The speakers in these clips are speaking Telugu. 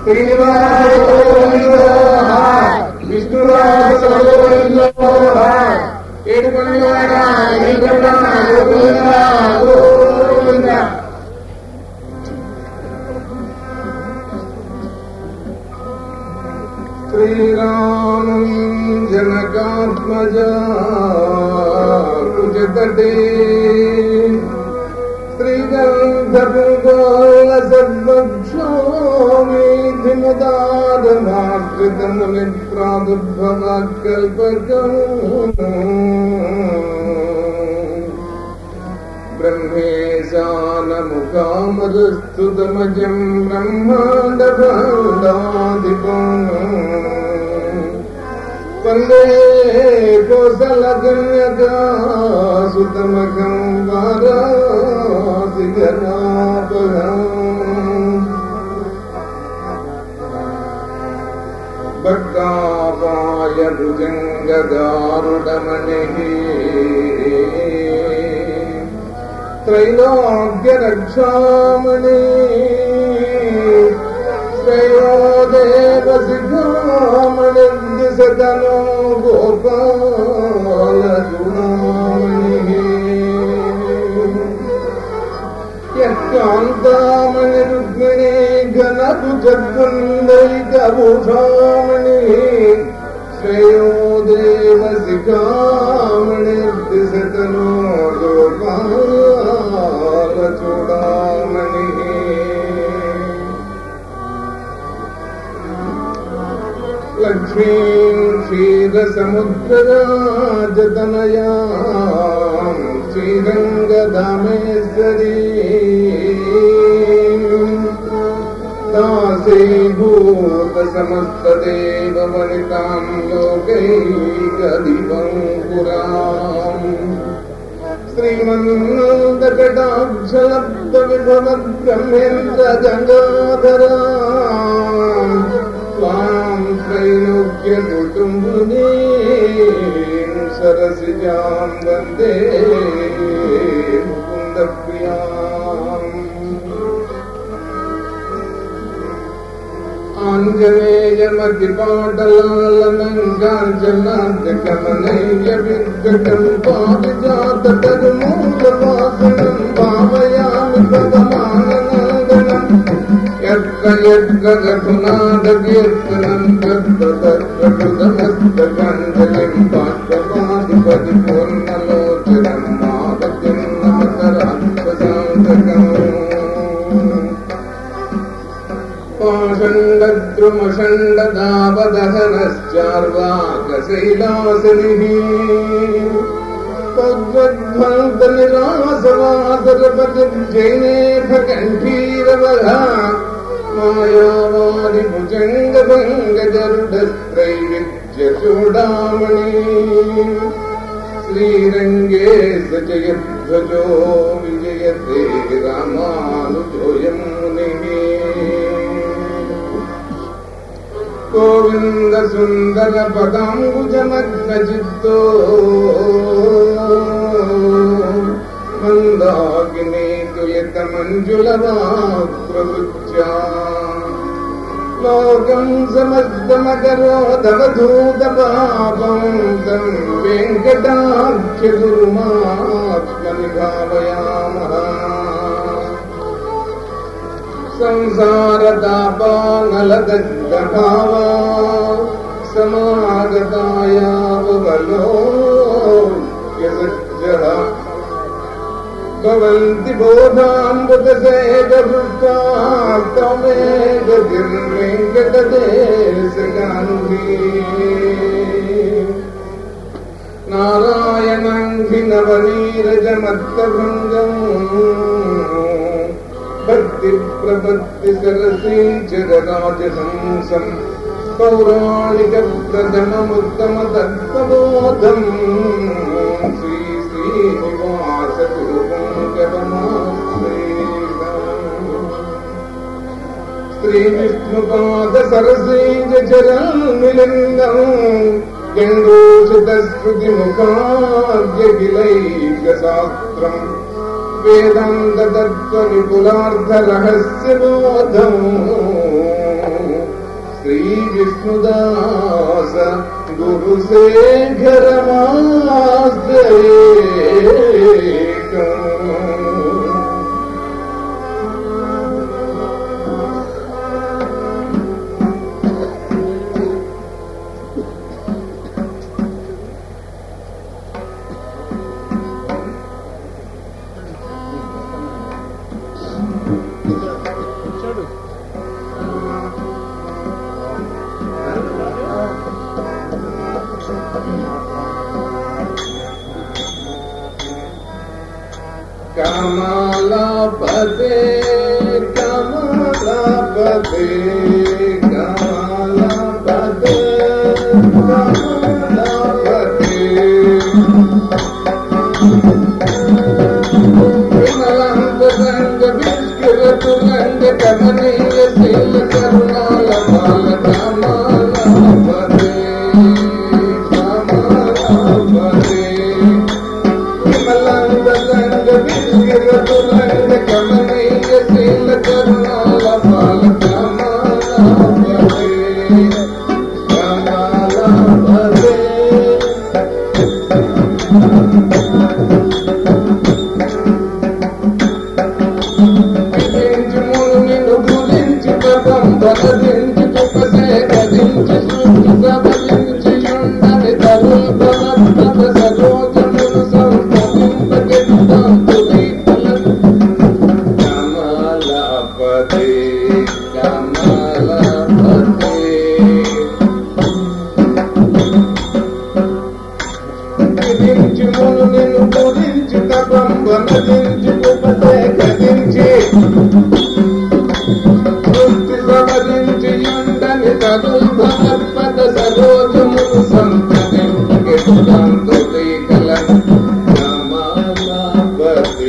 శ్రీరామం జనకాత్మజ కుజతటే శ్రీగంధర్గోళసద్భక్షోమీధిముదారమాకృతముని ప్రాదుర్భవాకల్పకము ब्रह्मेशानमुकामरुस्तुतमजम् ब्रह्माण्डभाण्डादिपम् वन्दे कोसलगण्यकासुतमकम् वारासिगरापहम् भक्तापाय भुजङ्गदारुडमणिः त्रैलोक्यरक्षामणि श्रेयो देवशिखामणिर्दिशतनो गोपालचूडामणिः यत्कान्तामणि रुक्मिणी घनभुजद्वन्द्वैकभूषामणिः श्रेयो देवशिखामणिर्दिशतनो गोपालचूडामणिः लक्ष्मीं क्षीरसमुद्रराजतनया श्रीरङ्गधामेश्वरी दासीभूतसमस्तदेववनितां लोकैकदिवं पुराम् श्रीमन्नन्दकटाक्षलब्धविभवद्ब्रह्मेन्द्रगङ्गाधरा त्वां त्रैलोक्यकुटुम्बिनीं सरसिजां वन्दे मुकुन्दप्रियाम् आञ्जनेयमतिपाटलालनङ्गाञ्जनाद्यकमनैय विद्गटं पारिजाततरुमूलवासनं भावयामि भगवाननन्दनं यत्र यत्र रघुनाथकीर्तनं तत्र तत्र कृतमस्तकाञ्जलिं पार्श्वपाधिपतिपूर्णलोचनं मावतिं नमतरात्मसान्तकम् पाषण्डद्रुमषण्डदावदहनश्चार्वाकशैलासनिः तद्वद्भन्तनिरासवासरपतिर्जैनेथ कण्ठीरवधा मायावादिभुजङ्गभङ्गजरुडस्त्रैविद्यचूडामणि श्रीरङ्गे सजयध्वजो विजयते रामानुजोऽयं मुनिः गोविन्द सुन्दर पदाम्बुजमग्नचित्तो मन्दाकिनी तुलितमञ्जुलवाक्प्रवृत्या लोकं समस्तमकरोदवधूतपापं तं वेङ्कटाख्यगुरुमात्मनि भावयामः संसारतापानलदग्धभावा समागतायावलो यसज्जः भवन्ति बोधाम्बुतसेकभृष्टा त्वमे गतिर्वेङ्कटदेशगान्धी नारायणङ्घिनवनीरजमत्तभृङ्गम् भक्तिप्रपत्तिसरसीचरराजहंसम् पौराणिकप्रथममुत्तमतत्त्वबोधम् श्री श्रीनिवासगुरुपङ्कवमाश्रयेण श्रीविष्णुपादसरसीजचरन्मिलिङ्गम् गङ्गोचितस्मृतिमुखाद्यखिलैकशास्त्रम् वेदान्ततत्त्वविपुलार्थरहस्यबोधम् శ్రీ విష్ణుదాస గురుశేఖర కమలపతే కమలపతే కమలపతే కమలపతే విమలాంత రంగ విష్కృతులంగ కమనీయ శీల కరుణాల బాల కమలపతే కమలపతే విమలాంగ విష్కృతులంగ కమనీయ శీల కరుణాల బాల కమలపతే కమలపతే విధించుమును నిన్ను గురించి పదం బలదించి కుపసే గదించి సృష్టి సబలించి ఉండని తరుల్ బలపద సరోజములు సంపదింపగెత్తాం తులీతల కమలపతి కమలపతి విధించుమును నిన్ను గురించి తపం బలదించి కుపసే గదించి వృత్తి సవరించి ఉండని తదుపద సరోజములు సంతరింపగెట్టులంతులీ కల కమలపతి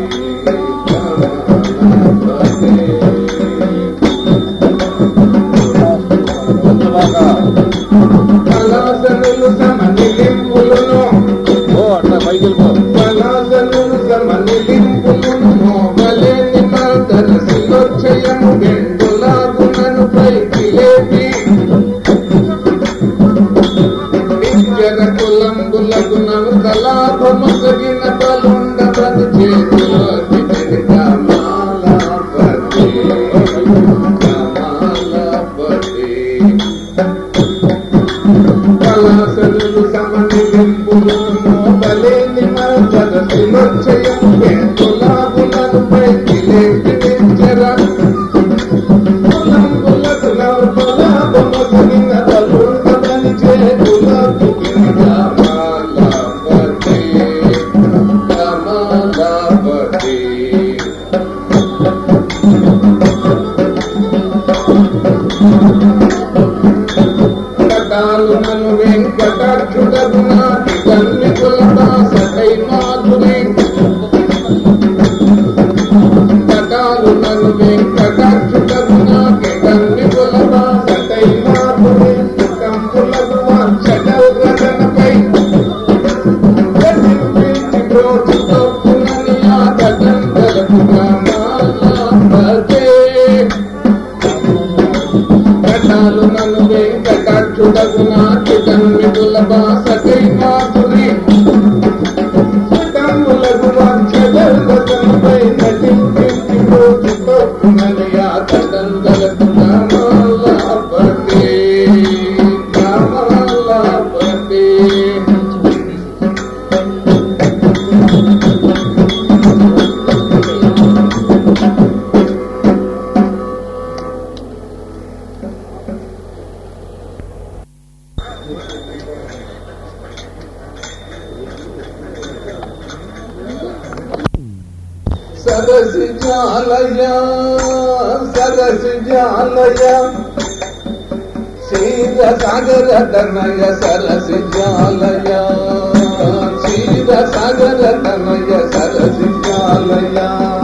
కమలపతి కళాసనులు సమనిలింపులను ఓ అట్లా పైకి వెళ్ళిపో కళాసనులు సమనిలింపులను మోగలేని మాతర శిలోక్షయము వెండులాగునను పైకి లేపి విద్యర కులంబులకు నవతలాభమొసగిన బలుండవని చేతిలో దిగిన కమలాపతి కమలాపతి కళాసనులు సమనిలింపులు మోబలేని మాతర శిలోక్షయము వెండులాగునను పైకి లేపి విద్యర కులంబులకు నవతలాభమొసగిన బలుండవని చేతిలో దిగిన కమలాపతి కమలాపతి కటాలు నన్ను వెంకటాక్షుడగునాటి కన్ని కులదాసై మాధురి కటాలు నన్ను వెంకటాక్షుడగునాటి కన్ని కులదాసై మాధురి కంపులకు చటల్ రచనపై కనిపించి బ్రోచి తప్పునని ఆ కటంకలకు కామాలపతే కటాలు నన్ను వెంకటాక్షుడగునా చిదంబికుల బాసకై మాధురి చిదంబులకు వంచదర్వతంపై నటించి రోజు తప్పునని ఆ కటంకలకు కామాలపతే కామాలపతే సరసి జాలయ సరసి జాలయ క్షీర సాగర తనయ సరసి జాలయ క్షీర సాగర తనయ సరసి జాలయ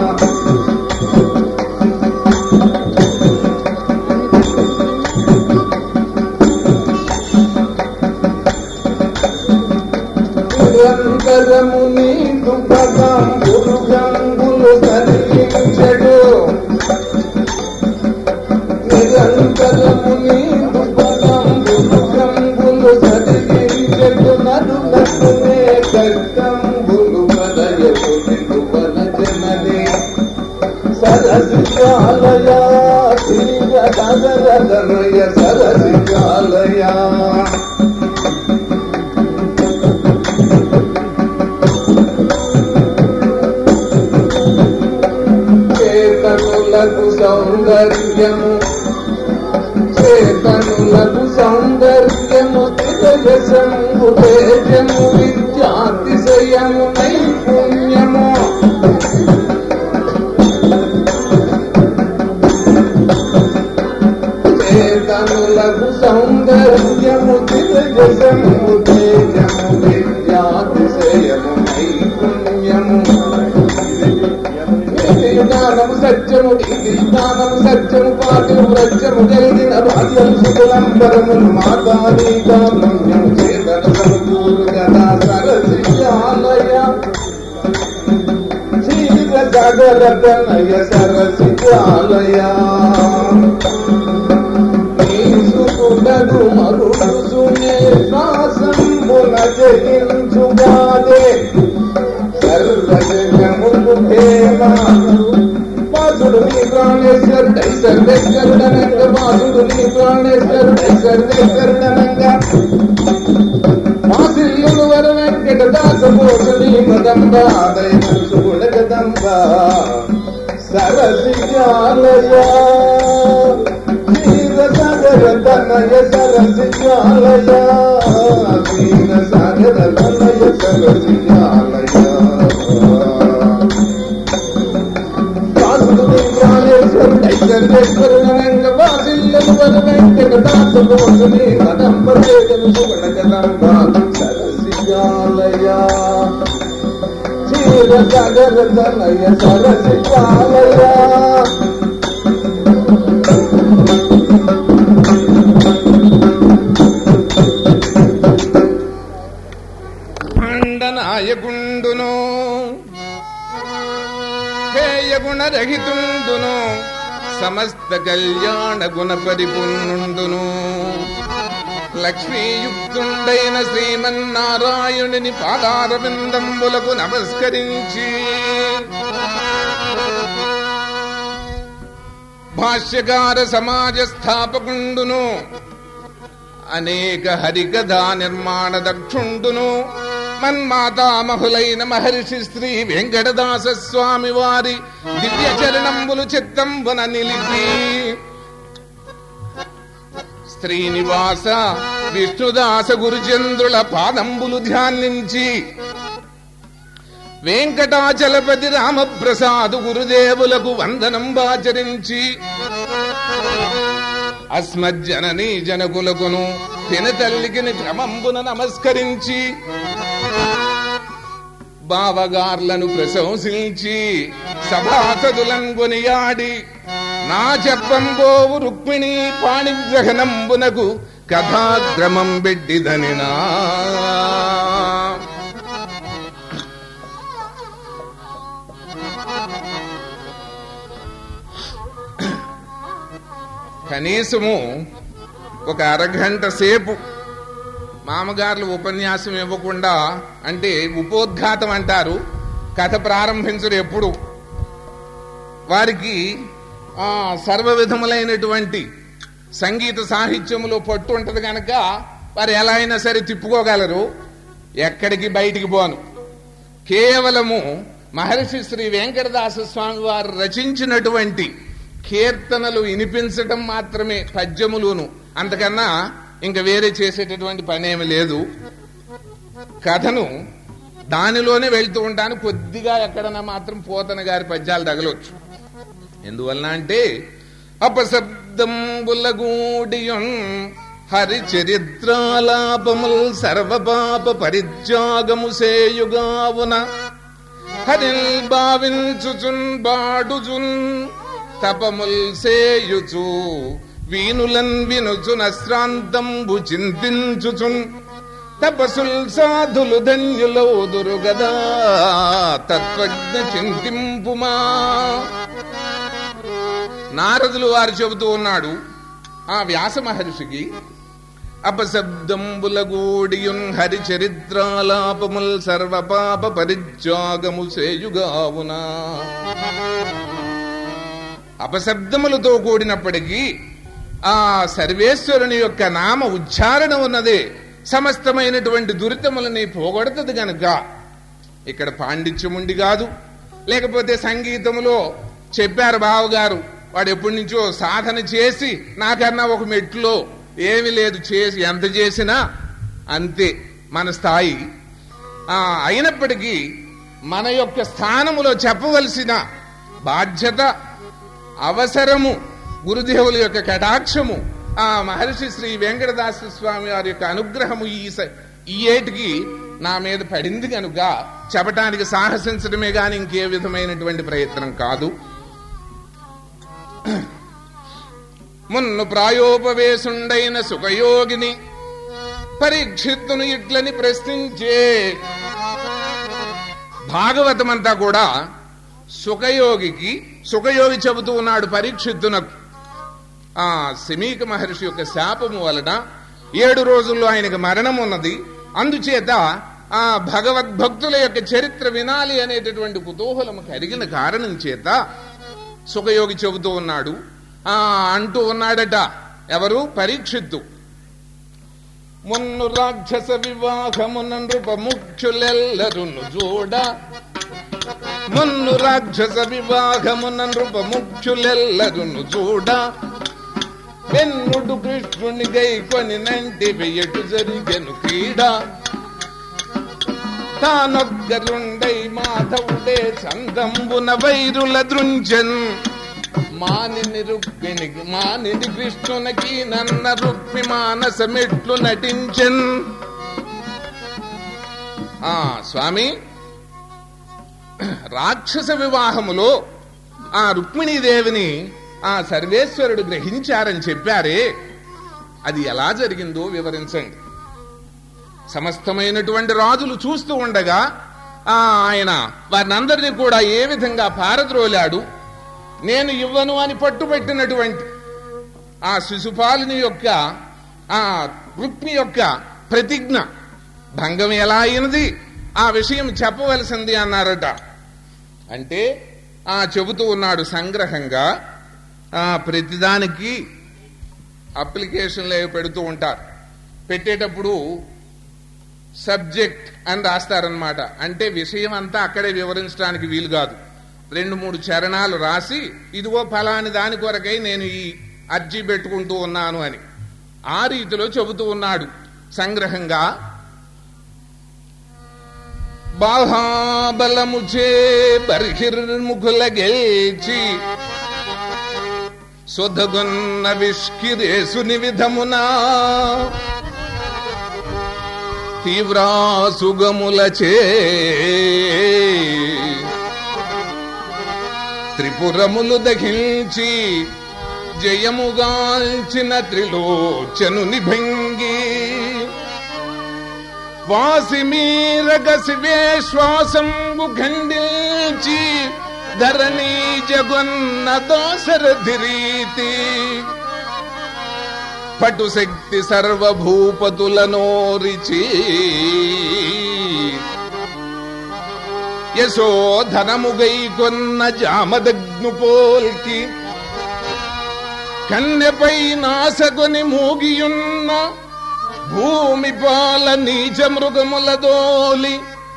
నిరంతరము నీకు పదం గురుగంగులు కలిగించడు నిరంతరము నీకు శ్రీరసాగరతనయ సరసిజాలయ చేతనులకు సౌందర్యము చేతనులకు సౌందర్యము తిరయసము తేజము విద్యాతిశయము నైపుణ్యము చేతనులకు సౌందర్యము తిరయసము తేజము విద్యాతిశయము నైపుణ్యము జ్ఞానము సత్యము ఇది జ్ఞానము సత్యము పాఠము రత్యము కలిగిన భాగ్యము సుకులంబరములు మాతాని కామ్యము చేతన సమకూరు కదా సరసిజాలయ క్షీర సాగర తనయ సరసిజాలయ తీసుకుడగు మరుసునే శ్వాసంబున జయించుగాదే సర్వజగములు ప్రేమ పాసుడు నీ ప్రాణేశ్వరుడై సర్వేశ్వరుడనంగ పాసుడు నీ ప్రాణేశ్వరుడై సర్వేశ్వరుడనంగ మాసిల్లులు వర వెంకట దాసపోషణి మదంబ దైవసుగుణ కదంబ సరసిజాలయ క్షీర సాగర తనయ సరసిజాలయ క్షీర సాగర తనయ సరసిజాలయ వాసుదేవ ప్రాణేశ్వరుడై సర్వేశ్వరుడనంగ వాసిల్లులు వర వెంకట దాసపోషణి మదంబ దైవసుగుణ కదంబ సరసిజాలయ క్షీర సాగర తనయ సరసిజాలయ నాయకుండును హేయగుణరహితుండును సమస్త కళ్యాణ గుణ పరిపూర్ణుండును లక్ష్మీయుక్తుండైన శ్రీమన్నారాయణుని పాదారవిందంబులకు నమస్కరించి భాష్యకార సమాజ స్థాపకుండును అనేక హరికథా నిర్మాణ దక్షుండును మన్మాతామహులైన మహర్షి శ్రీ వెంకటదాస స్వామి వారి దివ్య చరణంబులు చిత్తంబున నిలిపి శ్రీనివాస విష్ణుదాస గురుచంద్రుల పాదంబులు ధ్యానించి వెంకటాచలపతి రామప్రసాదు గురుదేవులకు వందనంబాచరించి అస్మజ్జననీ జనకులకును తినతల్లికిని క్రమంబున నమస్కరించి బావగార్లను ప్రశంసించి సభాసదులను కొనియాడి నా చెప్పంబోవు రుక్మిణి పాణిగ్రహణంబునకు కథాగ్రమం బిడ్డిదనినా కనీసము ఒక అరగంట సేపు మామగారులు ఉపన్యాసం ఇవ్వకుండా అంటే ఉపోద్ఘాతం అంటారు కథ ప్రారంభించరు ఎప్పుడు వారికి ఆ సర్వ విధములైనటువంటి సంగీత సాహిత్యములో పట్టు ఉంటది కనుక వారు ఎలా అయినా సరే తిప్పుకోగలరు ఎక్కడికి బయటికి పోను కేవలము మహర్షి శ్రీ వెంకటదాస స్వామి వారు రచించినటువంటి కీర్తనలు వినిపించటం మాత్రమే పద్యములును అంతకన్నా ఇంకా వేరే చేసేటటువంటి పనేమి లేదు కథను దానిలోనే వెళ్తూ ఉంటాను కొద్దిగా ఎక్కడన్నా మాత్రం పోతన గారి పద్యాలు తగలొచ్చు ఎందువలన అంటే అపశబ్దంబులగూడియున్ హరి చరిత్రాలాపముల్ సర్వపాప పరిత్యాగము సేయుగావున హరిల్ భావించుచున్ బాడుచున్ తపముల్ సేయుచు వీనులన్ వినుచున్ అశ్రాంతంబు చింతించుచున్ తపసుల్ సాధులు ధన్యులౌదురు గదా తత్వజ్ఞ చింతింపుమా నారదులు వారు చెబుతూ ఉన్నాడు ఆ వ్యాస మహర్షికి అపశబ్దంబులగూడియున్ హరి చరిత్రాలాపముల్ సర్వపాప పరిత్యాగము సేయుగావునా అపశబ్దములతో కూడినప్పటికీ ఆ సర్వేశ్వరుని యొక్క నామ ఉచ్చారణ ఉన్నదే సమస్తమైనటువంటి దురితములని పోగొడుతుంది గనుక ఇక్కడ పాండిత్యముండి కాదు లేకపోతే సంగీతములో చెప్పారు బావగారు వాడు ఎప్పటి నుంచో సాధన చేసి నాకన్నా ఒక మెట్లో ఏమి లేదు చేసి ఎంత చేసినా అంతే మన స్థాయి ఆ, అయినప్పటికీ మన యొక్క స్థానములో చెప్పవలసిన బాధ్యత అవసరము గురుదేవుల యొక్క కటాక్షము ఆ మహర్షి శ్రీ వెంకటదాస స్వామి వారి యొక్క అనుగ్రహము ఈ స- ఈ ఏటికి నా మీద పడింది కనుక చెప్పటానికి సాహసించడమే గాని ఇంకే విధమైనటువంటి ప్రయత్నం కాదు మున్ను ప్రాయోపవేశుండైన సుఖయోగిని పరీక్షిత్తును ఇట్లని ప్రశ్నించే భాగవతమంతా కూడా సుఖయోగికి సుఖయోగి చెబుతూ ఉన్నాడు పరీక్షిత్తునకు ఆ శమీక మహర్షి యొక్క శాపము వలన ఏడు రోజుల్లో ఆయనకు మరణం ఉన్నది అందుచేత ఆ భగవద్భక్తుల యొక్క చరిత్ర వినాలి అనేటటువంటి కుతూహలం కలిగిన కారణం చేత సుఖయోగి చెబుతూ ఉన్నాడు ఆ అంటూ ఉన్నాడట ఎవరు పరీక్షిత్తు మున్ను రాక్షస వివాహమున నృపముఖ్యులెల్లరును చూడ మున్ను రాక్షస వివాహమున నృపముఖ్యులెల్లరును చూడ పెన్నుడు కృష్ణుని గైకొని నంటి వెయ్యటు జరిగెను క్రీడ తానొక్కరుండై మాధవుడే చందంబున వైరుల దృంజన్ మానిని రుక్మిణికి మానిని కృష్ణునకి నన్న రుక్మి మానసమెట్లు నటించన్ ఆ స్వామి రాక్షస వివాహములో ఆ రుక్మిణీదేవిని ఆ సర్వేశ్వరుడు గ్రహించారని చెప్పారే అది ఎలా జరిగిందో వివరించండి సమస్తమైనటువంటి రాజులు చూస్తూ ఉండగా ఆ ఆయన వారినందరినీ కూడా ఏ విధంగా పారద్రోలాడు నేను ఇవ్వను అని పట్టుబట్టినటువంటి ఆ శిశుపాలుని యొక్క ఆ రుక్మి యొక్క ప్రతిజ్ఞ భంగం ఎలా అయినది ఆ విషయం చెప్పవలసింది అన్నారట అంటే ఆ చెబుతూ ఉన్నాడు సంగ్రహంగా ఆ ప్రతిదానికి అప్లికేషన్లు ఏవో పెడుతూ ఉంటారు పెట్టేటప్పుడు సబ్జెక్ట్ అని రాస్తారనమాట అంటే విషయం అంతా అక్కడే వివరించడానికి వీలు కాదు రెండు మూడు చరణాలు రాసి ఇదిగో ఫలాని దాని కొరకై నేను ఈ అర్జీ పెట్టుకుంటూ ఉన్నాను అని ఆ రీతిలో చెబుతూ ఉన్నాడు సంగ్రహంగా బాహాబలముచే బర్హిర్ముఖుల గెల్చి సొదగొన్న విష్కిరేసుని విధమునా తీవ్రాసుగములచే త్రిపురములు దహించి జయముగాల్చిన త్రిలోచనుని భంగి వాసిమీరగ శివేశ్వాసంబు ఖండించి ధరణీ జగొన్న దోసరథి రీతి పటు శక్తి సర్వభూపతులనోరిచి యశోధనముగై కొన్న జామదగ్ను పోల్కి కన్నెపై నాసకొని మూగియున్న భూమి పాల నీచ మృగముల దోలి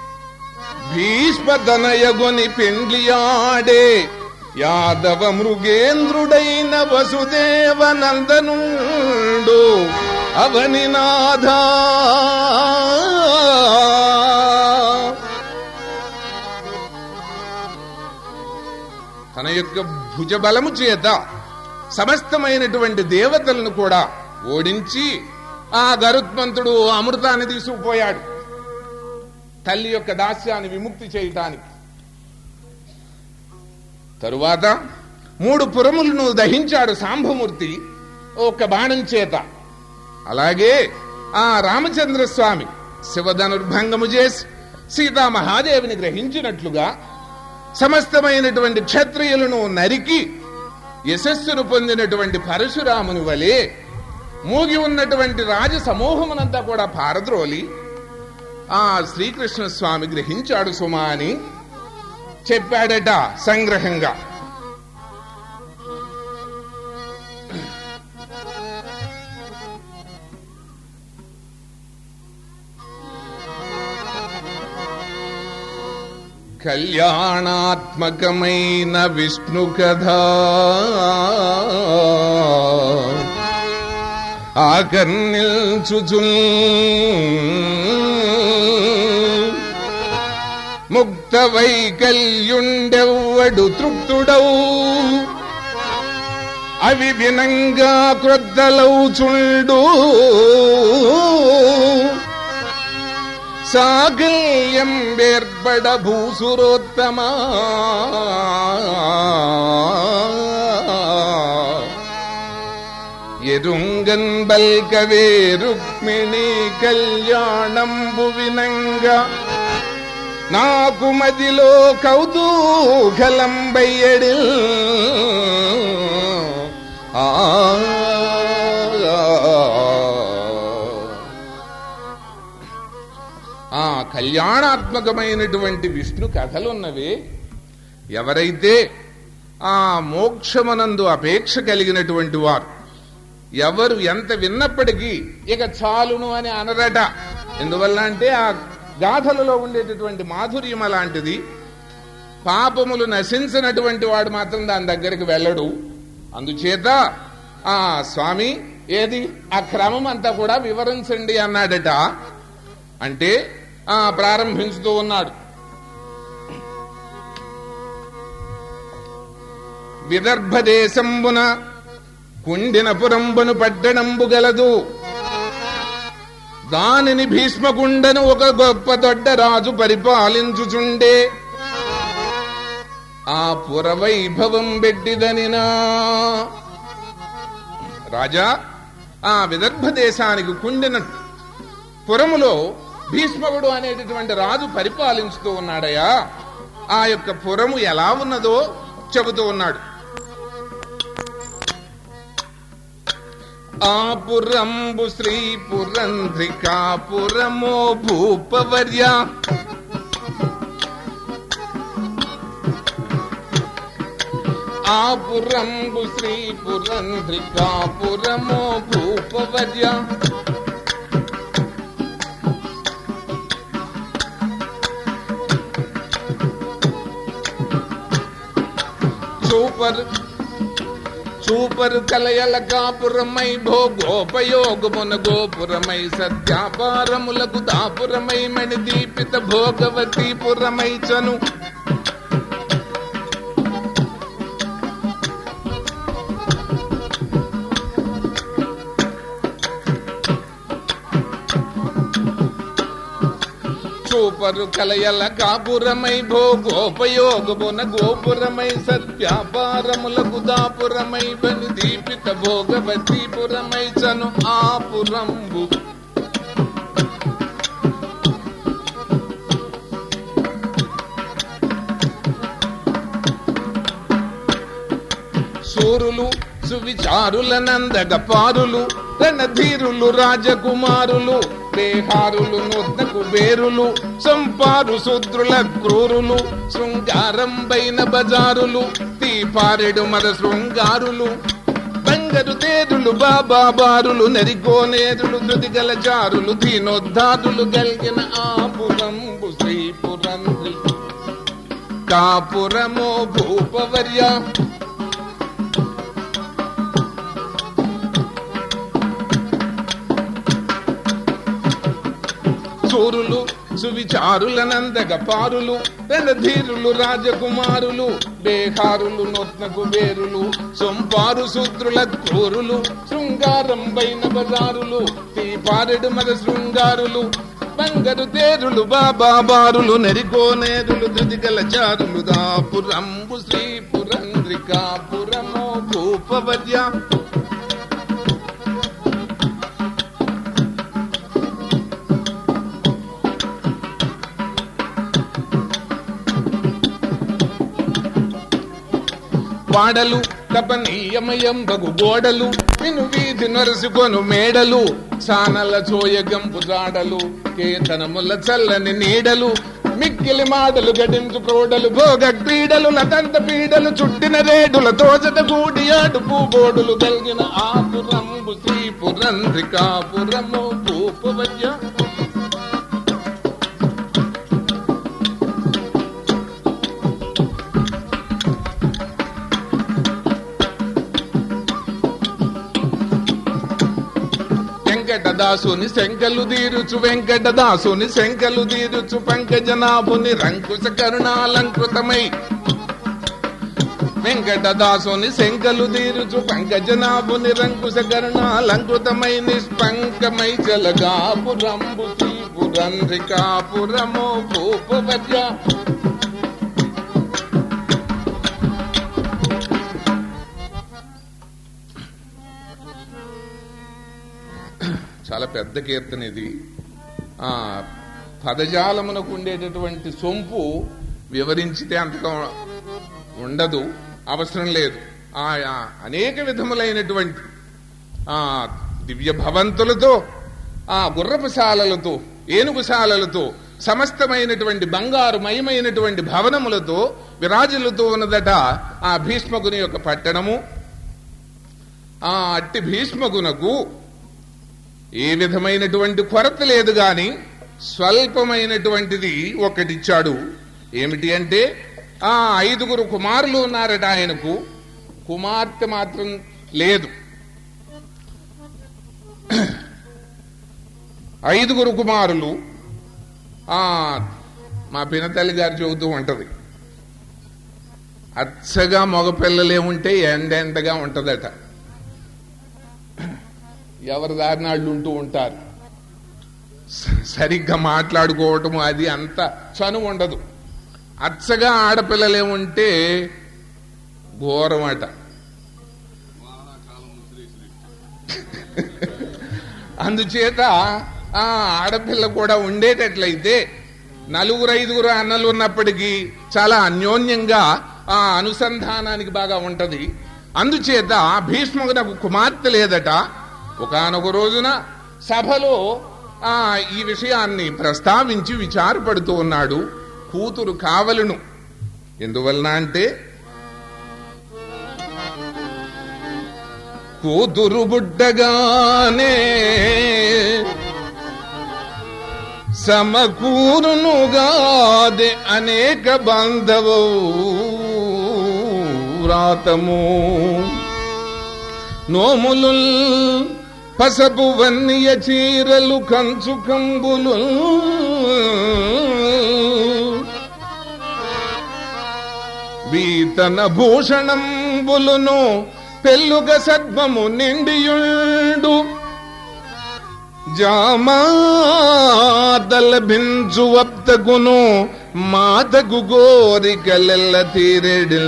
భీష్మదనయగొని పెండ్లియాడే యాదవ మృగేంద్రుడైన వసుదేవ నందనుండు అవని నాథా తన యొక్క భుజబలము చేత సమస్తమైనటువంటి దేవతలను కూడా ఓడించి ఆ గరుత్మంతుడు అమృతాన్ని తీసుకుపోయాడు తల్లి యొక్క దాస్యాన్ని విముక్తి చేయటానికి తరువాత మూడు పురములను దహించాడు సాంబమూర్తి ఒక బాణం చేత అలాగే ఆ రామచంద్ర స్వామి శివధనుర్భంగము చేసి సీతామహాదేవిని గ్రహించినట్లుగా సమస్తమైనటువంటి క్షత్రియులను నరికి యశస్సును పొందినటువంటి పరశురాముని వలె మూగి ఉన్నటువంటి రాజ సమూహమునంతా కూడా పారద్రోలి ఆ శ్రీకృష్ణ స్వామి గ్రహించాడు సుమా అని చెప్పాడట సంగ్రహంగా కళ్యాణాత్మకమైన విష్ణు కథ ఆకర్నిల్చుచుల్ ముక్త వైకల్యుండెవ్వడు తృప్తుడవు అవి వినంగా క్రొద్దలవుచుండు సాగల్యం వేర్పడ భూసురోత్తమా ఎరుంగన్ బల్కవే రుక్మిణి కళ్యాణంబు వినంగా నాకు మదిలో కౌతూహలం బయ్యడి ఆ ఆ కళ్యాణాత్మకమైనటువంటి విష్ణు కథలున్నవి ఎవరైతే ఆ మోక్షమనందు అపేక్ష కలిగినటువంటి వారు ఎవరు ఎంత విన్నప్పటికీ ఇక చాలును అని అనరట ఎందువల్ల అంటే ఆ గాథలలో ఉండేటటువంటి మాధుర్యం అలాంటిది పాపములు నశించినటువంటి వాడు మాత్రం దాని దగ్గరికి వెళ్ళడు అందుచేత ఆ స్వామి ఏది ఆ క్రమం అంతా కూడా వివరించండి అన్నాడట అంటే ఆ ప్రారంభించుతూ ఉన్నాడు విదర్భ దేశంబున కుండినపురంబును పట్టణంబు గలదు దానిని భీష్మకుండను ఒక గొప్ప దొడ్డ రాజు పరిపాలించుచుండే ఆ పురవైభవం బెడ్డిదనినా రాజా ఆ విదర్భ దేశానికి కుండిన పురములో భీష్మకుడు అనేటటువంటి రాజు పరిపాలించుతూ ఉన్నాడయ్యా ఆ యొక్క పురము ఎలా ఉన్నదో చెబుతూ ఉన్నాడు ఆ పురంబు శ్రీ పురంధ్రికాపురమో భూపవర్య ఆ పురంబు శ్రీ పురంధ్రికాపురమో భూపవర్య సూపర్ సూపర్ కలయల కాపురమై భోగోపయోగమున గోపురమై సత్యాపారములకు దాపురమై మణి దీపిత భోగవతి పురమై చను సూపరు కలయల కాపురమై భోగోపయోగమున గోపురమై సత్యాపారములకు దాపురమై బని దీపిత భోగవతి పురమై చను ఆ పురంబు సూరులు సువిచారుల నందగ పారులు రణధీరులు రాజకుమారులు బేహారులు నూత్న కుబేరులు సంపారు శూద్రుల క్రూరులు శృంగారంబైన బజారులు తీపారెడు మర శృంగారులు బంగరు తేరులు బాబా బారులు నరికోనేరులు ధృతిగల జారులు దీనోద్ధారులు గల్గిన ఆపురంబు శ్రీపురంధ్రి కాపురమో భూపవర్య సూరులు సువిచారుల నందగ పారులు రణధీరులు రాజకుమారులు బేహారులు నొత్న కుబేరులు సొంపారు శూద్రుల క్రూరులు శృంగారంబైన బజారులు తీపారెడు మద శృంగారులు బంగరు తేరులు బాబా బారులు నెరికోనేరులు ధృతిగల చారులు దాపురంబు శ్రీపురంద్రికాపురమో భూపవర్య వాడలు కపనీయమయం బగు గోడలు విను వీధి నరుసుకొను మేడలు సానల చోయగంపు జాడలు కేతనముల చల్లని నీడలు మిక్కిలి మాటలు గడించు కోడలు భోగ క్రీడలు లతంత పీడలు చుట్టిన రేడుల తోజత గూడి ఆడు పూబోడులు కలిగిన ఆపురంబు శ్రీపురంధ్రికాపురము భూపవజ్య వెంకటదాసుని శంకలు దీరుచు వెంకటదాసుని శంకలు దీరుచు పంకజనాభుని రంకుశ కరుణాలంకృతమై వెంకటదాసుని శంకలు దీరుచు పంకజనాభుని రంకుశ కరుణాలంకృతమై నిష్పంకమై జలగాపురంబు శ్రీపురంధ్రికాపురమో భూపవర్య చాలా పెద్ద కీర్తన ఇది ఆ పదజాలమునకు ఉండేటటువంటి సొంపు వివరించితే అంతగా ఉండదు అవసరం లేదు ఆ ఆ అనేక విధములైనటువంటి ఆ దివ్య భవంతులతో ఆ గుర్రపుశాలలతో ఏనుగుశాలలతో సమస్తమైనటువంటి బంగారు మయమైనటువంటి భవనములతో విరాజులతో ఉన్నదట ఆ భీష్మకుని యొక్క పట్టణము ఆ అట్టి భీష్మకునకు ఏ విధమైనటువంటి కొరత లేదు గాని స్వల్పమైనటువంటిది ఒకటిచ్చాడు ఏమిటి అంటే ఆ ఐదుగురు కుమారులు ఉన్నారట ఆయనకు కుమార్తె మాత్రం లేదు ఐదుగురు కుమారులు ఆ మా పినతల్లి గారు చెబుతూ ఉంటది అచ్చగా మగపిల్లలే ఉంటే ఎండెండగా ఉంటదట ఎవరి దారినాళ్ళు ఉంటూ ఉంటారు స- సరిగ్గా మాట్లాడుకోవటము అది అంత చనువు ఉండదు అచ్చగా ఆడపిల్లలే ఉంటే ఘోరమట అందుచేత ఆ ఆడపిల్ల కూడా ఉండేటట్లయితే నలుగురు ఐదుగురు అన్నలు ఉన్నప్పటికీ చాలా అన్యోన్యంగా ఆ అనుసంధానానికి బాగా ఉంటది అందుచేత భీష్మునకు కుమార్తె లేదట ఒకానొక రోజున సభలో ఆ ఈ విషయాన్ని ప్రస్తావించి విచారపడుతూ ఉన్నాడు కూతురు కావలను ఎందువలన అంటే కూతురు బుడ్డగానే సమకూరునుగాదే అనేక బాంధవో వ్రాతము నోములు పసపు వన్య చీరలు కంచు కంబులు వీతన భూషణంబులును పెళ్ళుగ సద్మము నిండియుండు జామాదలభించు వప్తగును మాతకు గోరికలెల్ల తీరెడి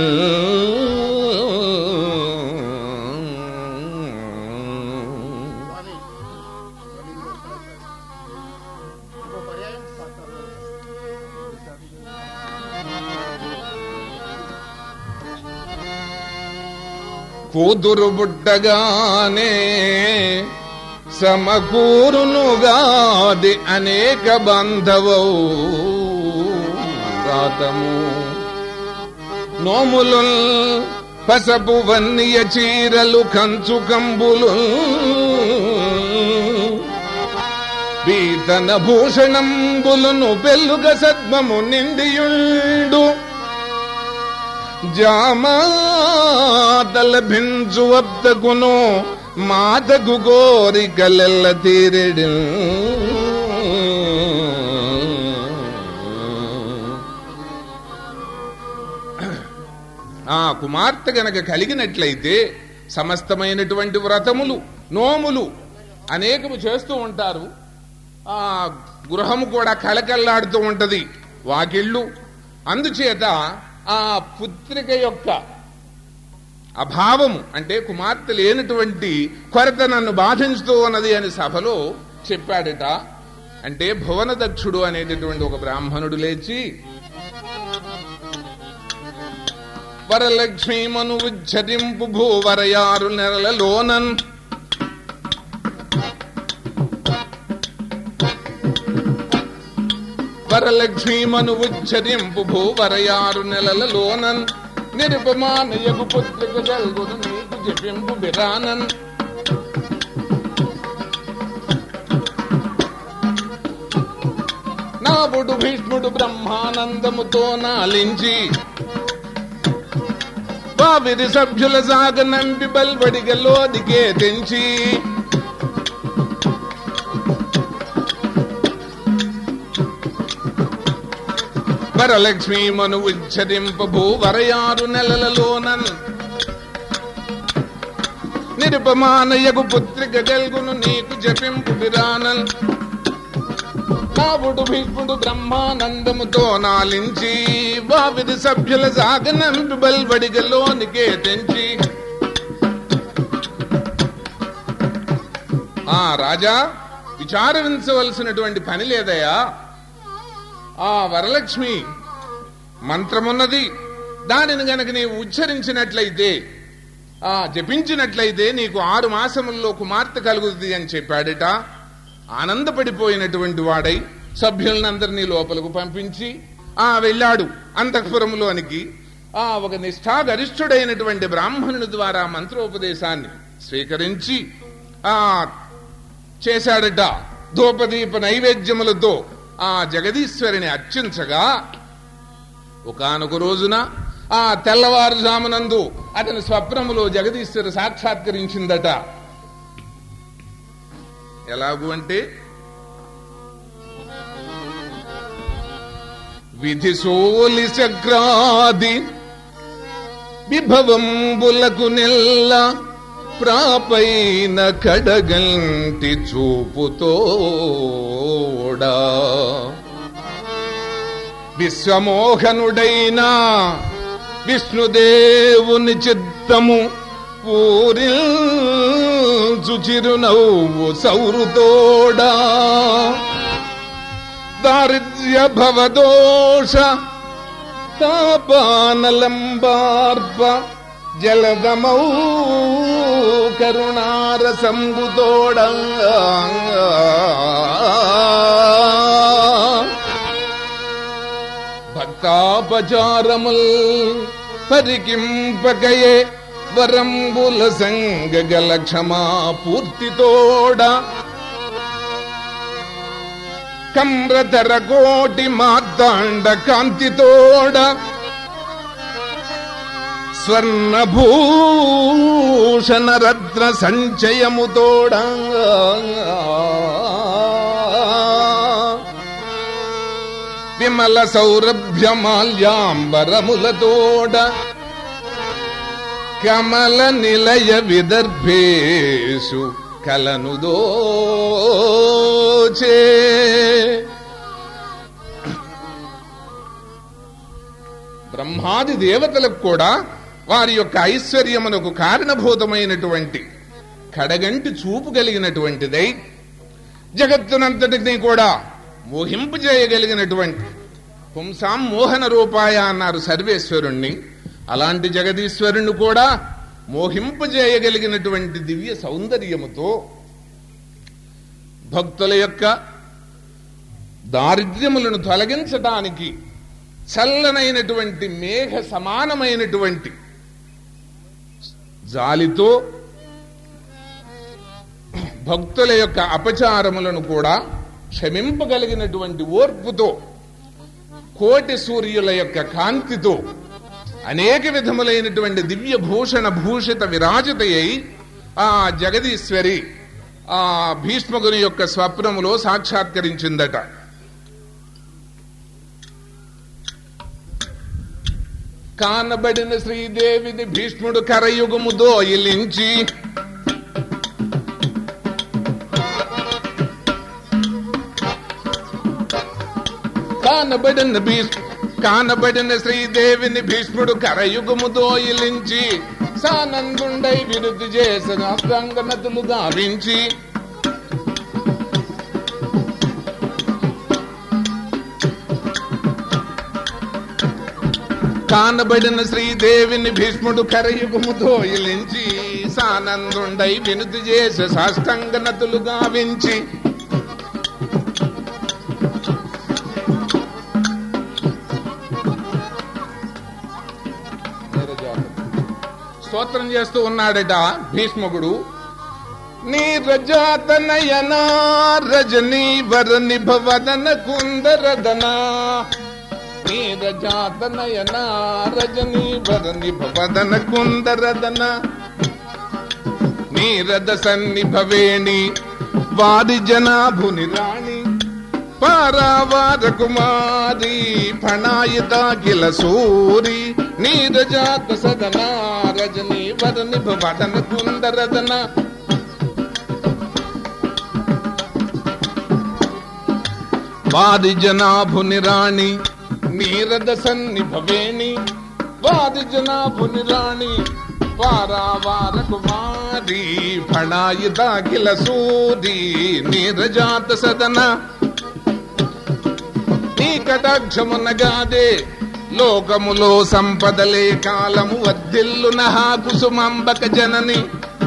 కూతురు బుట్టగానే సమకూరునుగాది అనేక బంధవౌ రాతము నోములు పసపు వన్య చీరలు కంచు కంబులు పీతన భూషణంబులును పెళ్ళుగ సద్మము నిండియుండు జామాతల భించు వద్దకును మాతకు గోరికలెల్ల తీరెడి ఆ కుమార్తె గనక కలిగినట్లయితే సమస్తమైనటువంటి వ్రతములు నోములు అనేకము చేస్తూ ఉంటారు ఆ గృహము కూడా కళకళలాడుతూ ఉంటది వాకిళ్ళు అందుచేత ఆ పుత్రిక యొక్క అభావము అంటే కుమార్తె లేనటువంటి కొరత నన్ను బాధించుతూ ఉన్నది అని సభలో చెప్పాడట అంటే భువన దక్షుడు అనేటటువంటి ఒక బ్రాహ్మణుడు లేచి వరలక్ష్మీమను ఉచ్చరింపు భూవరయారు నెలలలోనన్ వరలక్ష్మీమను ఉచ్చరింపు భూవరయారు నెలలలోనన్ నిరుపమానయగు పుత్రిక జల్గును నీకు జపింపు బిరానన్ నాపుడు భీష్ముడు బ్రహ్మానందముతో నాలించి వావిరి సభ్యుల సాగ నంపి బల్బడిగలోదికే తెంచి వరలక్ష్మీ మను ఉచ్చరింప భూవరయారు నెలలలోనన్ నిరుపమానయగు పుత్రిక గల్గును నీకు జపింపు విరానన్ రావుడు భీష్ముడు బ్రహ్మానందముతో నాలించి వావిది సభ్యుల సాగనంపి బల్బడిగలోనికే తెంచి ఆ రాజా విచారించవలసినటువంటి పని లేదయా ఆ వరలక్ష్మి మంత్రమున్నది దానిని గనక నీవు ఉచ్చరించినట్లయితే ఆ జపించినట్లయితే నీకు ఆరు మాసముల్లో కుమార్తె కలుగుతుంది అని చెప్పాడట ఆనందపడిపోయినటువంటి వాడై సభ్యులనందరినీ లోపలకు పంపించి ఆ వెళ్ళాడు అంతఃపురములోనికి ఆ ఒక నిష్ఠాగరిష్ఠుడైనటువంటి బ్రాహ్మణుని ద్వారా మంత్రోపదేశాన్ని స్వీకరించి ఆ చేశాడట ధూపదీప నైవేద్యములతో ఆ జగదీశ్వరిని అర్చించగా ఒకనొక రోజున ఆ తెల్లవారుజామునందు అతని స్వప్నములో జగదీశ్వరి సాక్షాత్కరించిందట ఎలాగు అంటే విధి సోలి చక్రాది విభవంబులకు నెల్ల ప్రాపైన కడగంటి చూపుతోడా విశ్వమోహనుడైన విష్ణుదేవుని చిత్తము ఊరిల్చు చిరునవ్వు సౌరుతోడా దారిద్ర్య భవదోష తాపానలంబార్ప జలదమౌ కరుణారసంబుతోడా భక్తాపచారముల్ పరికింపకయే వరంబుల సంగగల క్షమా పూర్తితోడ కమ్రతర కోటి మార్తాండ కాంతితోడ స్వర్ణభూషణ రత్న సంచయముతోడా విమల సౌరభ్యమాల్యాంబరములతోడ కమల నిలయ విదర్భేషు కలను దోచే బ్రహ్మాది దేవతలకు కూడా వారి యొక్క ఐశ్వర్యమునకు కారణభూతమైనటువంటి కడగంటి చూపు కలిగినటువంటిదై జగత్తునంతటిని కూడా మోహింపు చేయగలిగినటువంటి పుంసాం మోహన రూపాయ అన్నారు సర్వేశ్వరుణ్ణి అలాంటి జగదీశ్వరుణ్ణి కూడా మోహింపు చేయగలిగినటువంటి దివ్య సౌందర్యముతో భక్తుల యొక్క దారిద్ర్యములను తొలగించటానికి చల్లనైనటువంటి మేఘ సమానమైనటువంటి జాలితో భక్తుల యొక్క అపచారములను కూడా క్షమింపగలిగినటువంటి ఓర్పుతో కోటి సూర్యుల యొక్క కాంతితో అనేక విధములైనటువంటి దివ్య భూషణ భూషిత విరాజితయ్యి ఆ జగదీశ్వరి ఆ భీష్మకుని యొక్క స్వప్నములో సాక్షాత్కరించిందట కానబడిన శ్రీదేవిని భీష్ముడు కరయుగము దోయిలించి కానబడిన భీష్ కానబడిన శ్రీదేవిని భీష్ముడు కరయుగము దోయిలించి సానందుండై విరుద్ధి చేసిన సంగనతులు గావించి కానబడిన శ్రీదేవిని భీష్ముడు కరయుగముతో ఇలించి సానందుండై వినుతి చేసి సాష్టంగనతులు గావించి స్తోత్రం చేస్తూ ఉన్నాడట భీష్మకుడు నీ రజాతనయనా రజనీ వర నిభవదన కుందరదనా నీరజాతనయన రజనీ వరని భవదన కుందరదన నీరద సన్నిభవేణి వారి జనాభుని రాణి పారావార కుమారి ఫణాయితాఖిల సూరి నీరజాత సదన రజనీ వరని వదన కుందరదన వాది జనాభుని రాణి నీరద సన్నిభవేణి వాది జనాభుని రాణి పారావార కుమారి ఫణాయితాఖిల సూరి నీరజాత సదన నీ కటాక్షమునగాదే లోకములో సంపదలే కాలము వర్ధిల్లు నహా కుసుమంబక జనని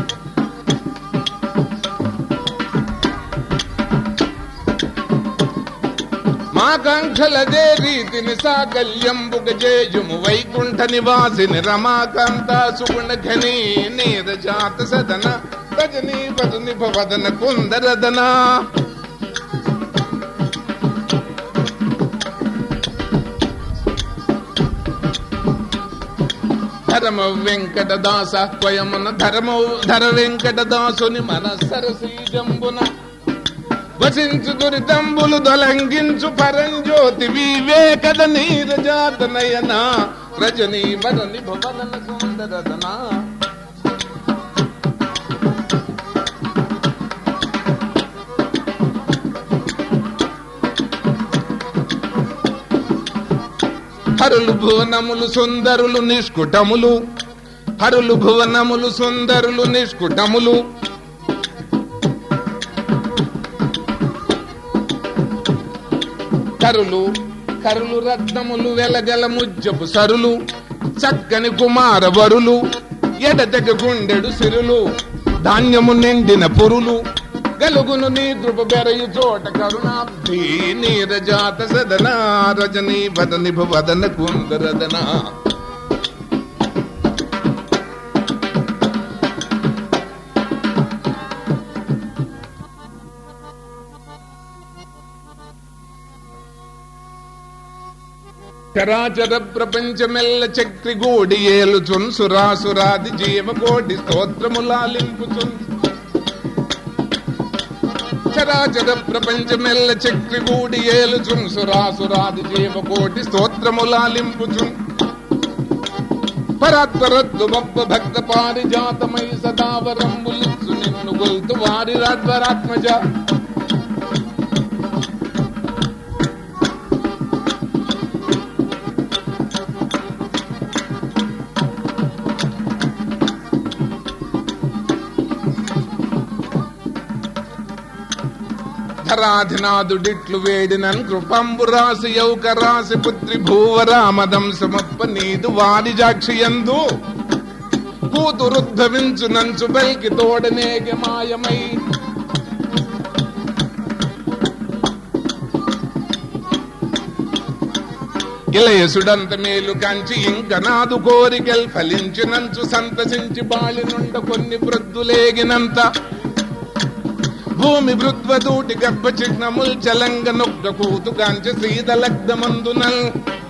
మా కాంక్షలదే రీతిని సాకల్యంబుగ జేయుము వైకుంఠ నివాసిని రమాకాంత సుగుణ ఘని నీరజాత సదన రజనీ పదుని భవదన కుందరదనా ధర్మ వెంకటదాస త్వయమున ధర్మ ధర వెంకటదాసుని మన సరసీజంబున వసించు దురితంబులు దొలంగించు పరంజ్యోతి వివేకద నీరజాత నయన రజనీ వరని భవన సుందరదనా హరులు భువనములు సుందరులు నిష్కుటములు హరులు భువనములు సుందరులు నిష్కుటములు కరులు కరులు రత్నములు వెలగల ముజ్జపు సరులు చక్కని కుమార వరులు ఎడతెగ గుండెడు సిరులు ధాన్యము నిండిన పురులు గలుగును నీ దృప బెరయు చోట కరుణాబ్ధి నీరజాత సదన రజనీ వదని వదన కుందరదన చరాచర ప్రపంచమెల్ల చక్రి గోడి ఏలుచున్ సురాసురాది జీవకోటి స్తోత్రములాలింపుచున్ చరాచర ప్రపంచమెల్ల చక్రి గూడి ఏలుచున్ సురాసురాది జీవకోటి స్తోత్రములాలింపుచున్ పరాత్పరద్దు బొబ్బ భక్త పారిజాతమై సదావరంబులిచ్చు నిన్ను గొల్తు వారి రాధ్వరాత్మజ ధరాధినాథుడిట్లు వేడినన్ కృపంబు రాసి యౌక రాసి పుత్రి భూవరామదం సమప్ప నీదు వారి జాక్షియందు కూతురుద్భవించు నంచు బల్కి తోడనేగ మాయమై ఇలయసుడంత మేలు కంచి ఇంక నాదు కోరికల్ ఫలించినంచు సంతసించి బాళి నుండ కొన్ని ప్రొద్దులేగినంత భూమి భృద్వదూటి గర్భ చిహ్నముల్ చలంగ నొక్క కూతు కాంచ శ్రీదలగ్ధమందునల్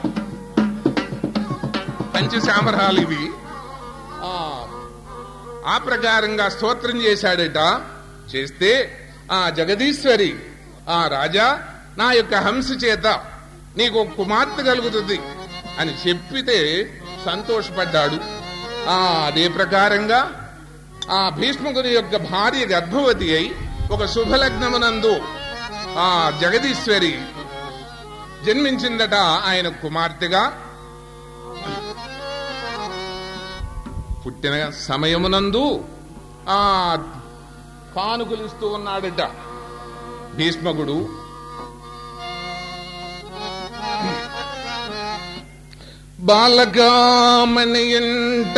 పంచశామరాలు ఇవి ఆ, ఆ ప్రకారంగా స్తోత్రం చేశాడట చేస్తే ఆ జగదీశ్వరి ఆ రాజా నా యొక్క హంస చేత నీకు ఒక కుమార్తె కలుగుతుంది అని చెప్పితే సంతోషపడ్డాడు ఆ అదే ప్రకారంగా ఆ భీష్ముకుని యొక్క భార్య గర్భవతి అయి ఒక శుభలగ్నమునందు ఆ జగదీశ్వరి జన్మించిందట ఆయన కుమార్తెగా పుట్టిన సమయమునందు ఆ కానుకలిస్తూ ఉన్నాడట భీష్మకుడు బాలకామణి ఇంట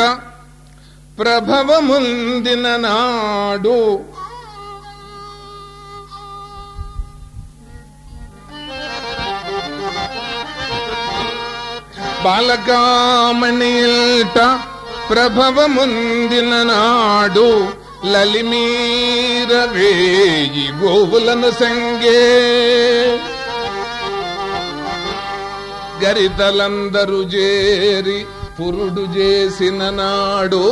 ప్రభవముందిన నాడు బాలకామణిల్ట ప్రభవముందిన నాడు లలిమీర వేయి గోవులను సంగే గరితలందరు చేరి పురుడు చేసిన నాడు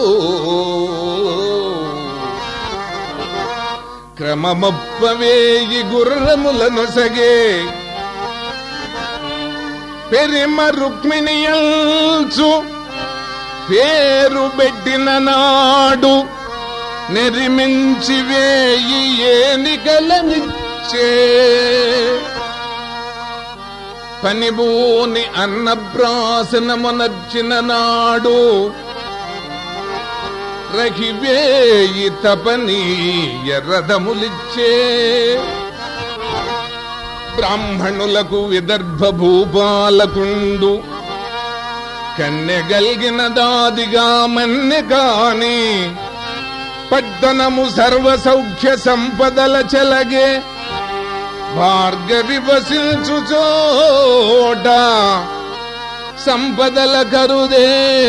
క్రమమొప్ప వేయి గుర్రములను సగే పెరిమ రుక్మిణియల్చు పేరు పెట్టిన నాడు నెరిమించి వేయి ఏనికలనిచ్చే పనిబూని అన్నప్రాసనమునర్చిన నాడు రహివేయి తపనీయ రథములిచ్చే బ్రాహ్మణులకు విదర్భ భూపాలకుండు కన్నెగల్గిన దాదిగా మన్నె కాని పట్టణము సర్వ సౌఖ్య సంపదల చెలగే భార్గవి వసించు చోట సంపదల కరుదే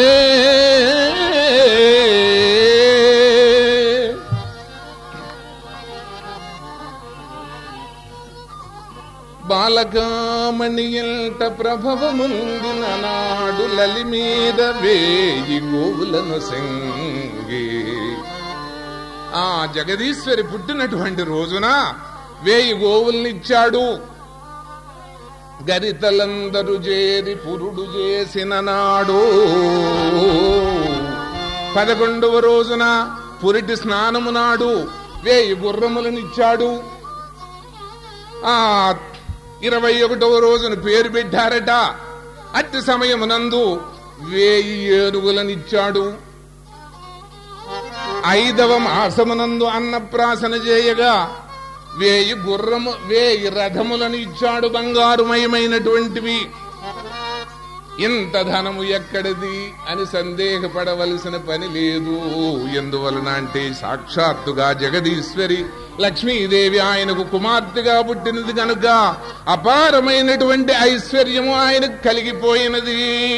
బాలకామణియంట ప్రభవముందిన నాడు లలి మీద వేయి గోవులను సంగి ఆ జగదీశ్వరి పుట్టినటువంటి రోజున వేయి గోవుల్నిచ్చాడు గరితలందరూ చేరి పురుడు చేసిన నాడు పదకొండవ రోజున పురిటి స్నానము నాడు వేయి గుర్రములనిచ్చాడు ఆ ఇరవై ఒకటవ రోజున పేరు పెట్టారట అట్టి సమయమునందు వేయి ఏనుగులనిచ్చాడు ఐదవ మాసమునందు అన్నప్రాసన చేయగా వేయి గుర్రము వేయి రథములను ఇచ్చాడు బంగారుమయమైనటువంటివి ఇంత ధనము ఎక్కడిది అని సందేహపడవలసిన పని లేదు ఎందువలన అంటే సాక్షాత్తుగా జగదీశ్వరి లక్ష్మీదేవి ఆయనకు కుమార్తెగా పుట్టినది కనుక అపారమైనటువంటి ఐశ్వర్యము ఆయనకు కలిగిపోయినది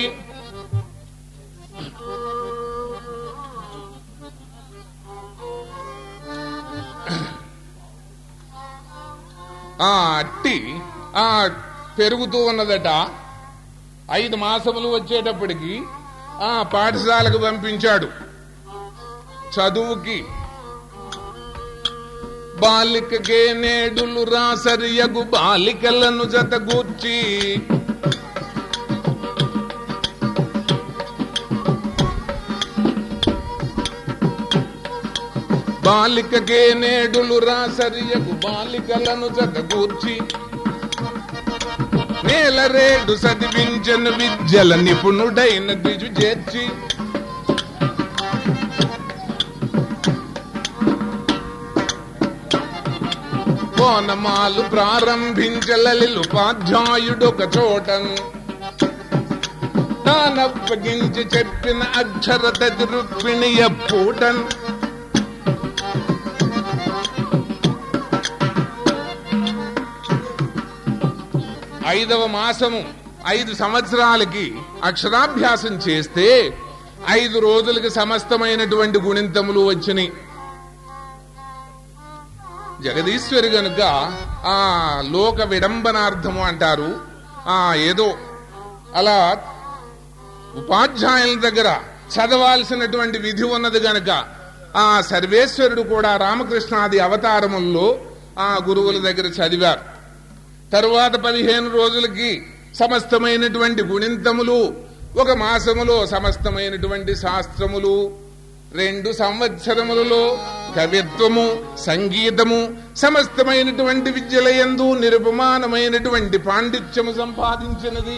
ఆ అట్టి ఆ పెరుగుతూ ఉన్నదట ఐదు మాసములు వచ్చేటప్పటికి ఆ పాఠశాలకు పంపించాడు చదువుకి బాలికకే నేడులు రాసరియగు బాలికలను జతగూర్చి బాలికకే నేడులు రాసరియగు బాలికలను జతగూర్చి నేలరేడు చదివించను విద్యల నిపుణుడైన ద్విజు చేర్చి కోనమాలు ప్రారంభించలలిలుపాధ్యాయుడొక చోటన్ తానప్పగించి చెప్పిన అక్షర తది రుక్మిణి ఎప్పూటన్ ఐదవ మాసము ఐదు సంవత్సరాలకి అక్షరాభ్యాసం చేస్తే ఐదు రోజులకి సమస్తమైనటువంటి గుణింతములు వచ్చినాయి జగదీశ్వరి గనుక ఆ లోక విడంబనార్థము అంటారు ఆ ఏదో అలా ఉపాధ్యాయుల దగ్గర చదవాల్సినటువంటి విధి ఉన్నది గనక ఆ సర్వేశ్వరుడు కూడా రామకృష్ణాది అవతారముల్లో ఆ గురువుల దగ్గర చదివారు తరువాత పదిహేను రోజులకి సమస్తమైనటువంటి గుణింతములు ఒక మాసములో సమస్తమైనటువంటి శాస్త్రములు రెండు సంవత్సరములలో కవిత్వము సంగీతము సమస్తమైనటువంటి విద్యలయందు నిరుపమానమైనటువంటి పాండిత్యము సంపాదించినది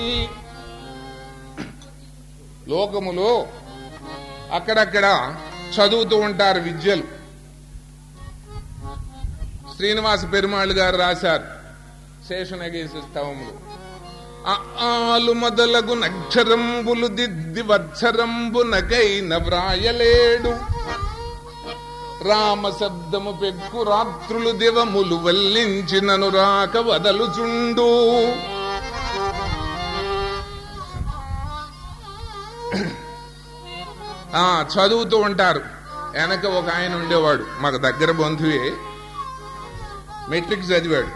లోకములో అక్కడక్కడ చదువుతూ ఉంటారు విద్యలు శ్రీనివాస పెరుమాళ్ గారు రాశారు శేషనగేశ స్తవములు ఆలు మొదలగు నక్షరంబులు దిద్ది వత్సరంబు నకైన వ్రాయలేడు రామ శబ్దము పెక్కు రాత్రులు దివములు వల్లించినను రాక వదలుచుండు ఆ చదువుతూ ఉంటారు వెనక ఒక ఆయన ఉండేవాడు మాకు దగ్గర బంధువే మెట్రిక్ చదివాడు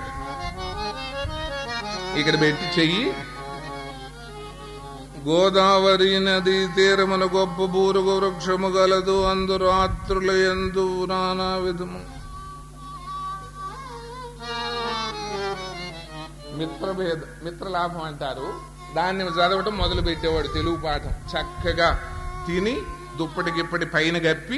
ఇక్కడ పెట్టి చెయ్యి గోదావరి నది తీరమున గొప్ప బూరుగు వృక్షము గలదు అందు రాత్రుల ఎందు నానా విధము మిత్రభేద మిత్రలాభం అంటారు దాన్ని చదవటం మొదలు పెట్టేవాడు తెలుగు పాఠం చక్కగా తిని దుప్పటి గిప్పటి పైన గప్పి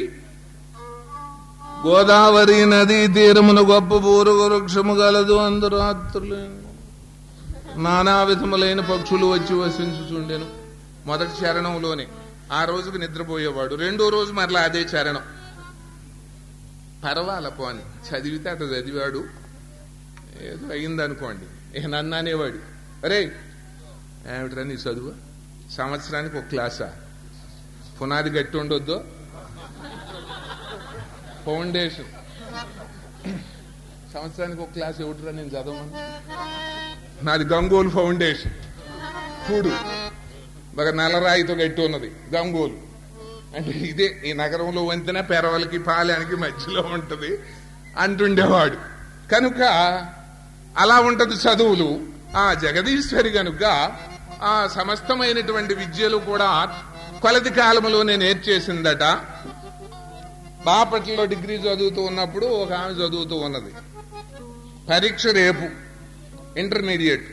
గోదావరి నది తీరమున గొప్ప పూరు వృక్షము గలదు అందరూ రాత్రులు నానా విధములైన పక్షులు వచ్చి వసించుచుండెను మొదటి చరణంలోనే ఆ రోజుకు నిద్రపోయేవాడు రెండో రోజు మరలా అదే చరణం పర్వాల పోని చదివితే అట చదివాడు ఏదో అయిందనుకోండి ఇక నన్ను అనేవాడు అరే ఏమిట్రా నీ చదువు సంవత్సరానికి ఒక క్లాసా పునాది గట్టి ఉండొద్దు ఫౌండేషన్ సంవత్సరానికి ఒక క్లాస్ ఏమిట్రా నేను చదవమని నాది గంగోలు ఫౌండేషన్ చూడు ఒక నల్లరాయితో గట్టి ఉన్నది గంగోలు అంటే ఇదే ఈ నగరంలో వంతెన పెరవలకి పాలెనికి మధ్యలో ఉంటది అంటుండేవాడు కనుక అలా ఉంటది చదువులు ఆ జగదీశ్వరి గనుక ఆ సమస్తమైనటువంటి విద్యలు కూడా కొలది కాలంలోనే నేర్చేసిందట బాపట్లలో డిగ్రీ చదువుతూ ఉన్నప్పుడు ఒక ఆమె చదువుతూ ఉన్నది పరీక్ష రేపు ఇంటర్మీడియట్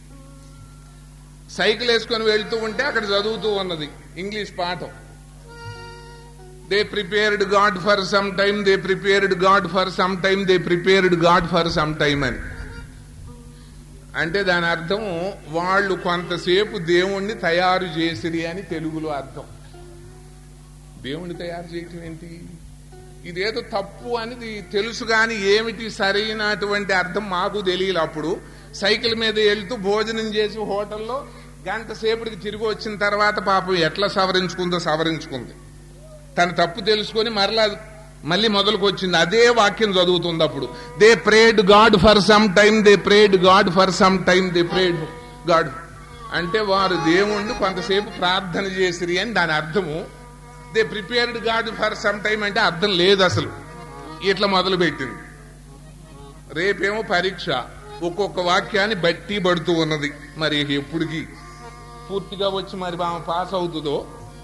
సైకిల్ వేసుకొని వెళ్తూ ఉంటే అక్కడ చదువుతూ ఉన్నది ఇంగ్లీష్ పాఠం they prepared God for some time they prepared God for some time they prepared God for some time అని అంటే దాని అర్థం వాళ్ళు కొంతసేపు దేవుణ్ణి తయారు చేసిరి అని తెలుగులో అర్థం దేవుణ్ణి తయారు చేయటం ఏంటి ఇదేదో తప్పు అనేది తెలుసు గాని ఏమిటి సరైనటువంటి అర్థం మాకు తెలియదు అప్పుడు సైకిల్ మీద వెళ్తూ భోజనం చేసి హోటల్లో గంట సేపటికి తిరిగి వచ్చిన తర్వాత పాపం ఎట్లా సవరించుకుందో సవరించుకుంది తన తప్పు తెలుసుకొని మరలా మళ్ళీ మొదలుకు వచ్చింది అదే వాక్యం చదువుతుంది అప్పుడు they prayed God for some time they prayed God for some time they prayed God అంటే వారు దేవుణ్ణి కొంతసేపు ప్రార్థన చేసిరి అని దాని అర్థము they prepared God for some time అంటే అర్థం లేదు అసలు ఇట్లా మొదలు పెట్టింది రేపేమో పరీక్ష ఒక్కొక్క వాక్యాన్ని బట్టి పడుతూ ఉన్నది మరి ఎప్పుడుకి పూర్తిగా వచ్చి మరి ఆమె పాస్ అవుతుందో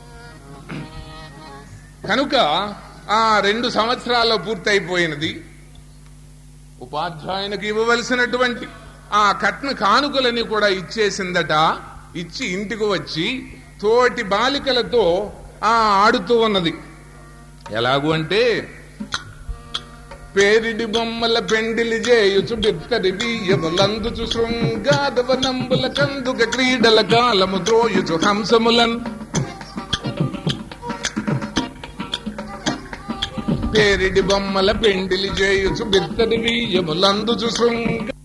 కనుక ఆ రెండు సంవత్సరాల్లో పూర్తయిపోయినది ఉపాధ్యాయునికి ఇవ్వవలసినటువంటి ఆ కట్న కానుకలని కూడా ఇచ్చేసిందట ఇచ్చి ఇంటికి వచ్చి తోటి బాలికలతో ఆ ఆడుతూ ఉన్నది ఎలాగూ అంటే పేరిడి బొమ్మల పెండిలి చేయుచు బిక్కడి బియ్యములందుచు శృంగాదవ నంబుల కందుక క్రీడల కాలము త్రోయుచు హంసములన్ పేరిడి బొమ్మల పెండిలి చేయుచు బిత్తడి బియ్యములందుచు శృంగ